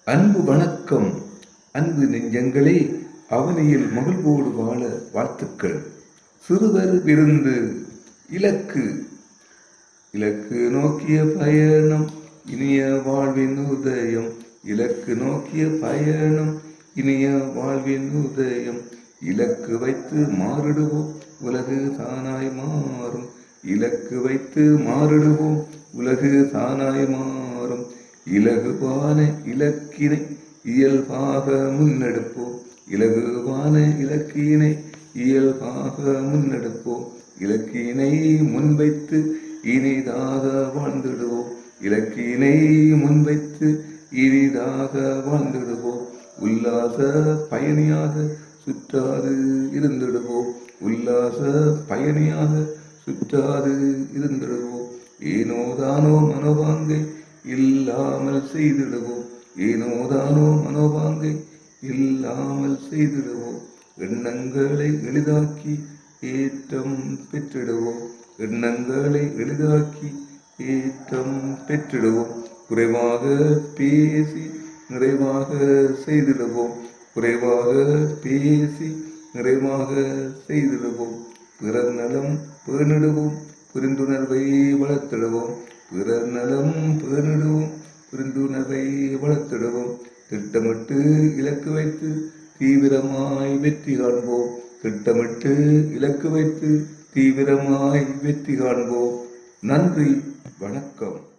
அன்பு வணக்கம் அன்பு நெஞ்சங்களே அவனியில் மகிழ்வோடு வாழ வாழ்த்துக்கள் சிறுவர் விருந்து இலக்கு இலக்கு நோக்கிய பயணம் இனிய வாழ்வின் உதயம் இலக்கு நோக்கிய பயணம் இனிய வாழ்வின் உதயம் இலக்கு வைத்து மாறிடுவோம் உலகு தானாய் மாறும் இலக்கு வைத்து மாறிடுவோம் உலகு தானாய் மாறும் இலகுவான இலக்கினை இயல்பாக முன்னெடுப்போம் இலகுவான இலக்கினை இயல்பாக முன்னெடுப்போம் இலக்கினை முன்வைத்து இனிதாக வாழ்ந்திடுவோம் இலக்கினை முன்வைத்து இனிதாக வாழ்ந்திடுவோம் உல்லாச பயணியாக சுற்றாது இருந்திடுவோம் உல்லாச பயணியாக சுற்றாது இருந்திடுவோம் ஏனோதானோ மனோபாங்கை இல்லாமல் செய்திடுவோம் ஏனோதானோ மனோபாங்கை இல்லாமல் செய்திடுவோம் எண்ணங்களை எளிதாக்கி ஏற்றம் பெற்றிடுவோம் எண்ணங்களை எளிதாக்கி ஏற்றம் பெற்றிடுவோம் குறைவாக பேசி நிறைவாக செய்திடுவோம் குறைவாக பேசி நிறைவாக செய்திடுவோம் பிறர் நலம் பேணிடுவோம் புரிந்துணர்வை வளர்த்திடுவோம் பிறர் நலம் பேணிடுவோம் புரிந்துணர்வை வளர்த்திடுவோம் திட்டமிட்டு இலக்கு வைத்து தீவிரமாய் வெற்றி காண்போம் திட்டமிட்டு இலக்கு வைத்து தீவிரமாய் வெற்றி காண்போம் நன்றி வணக்கம்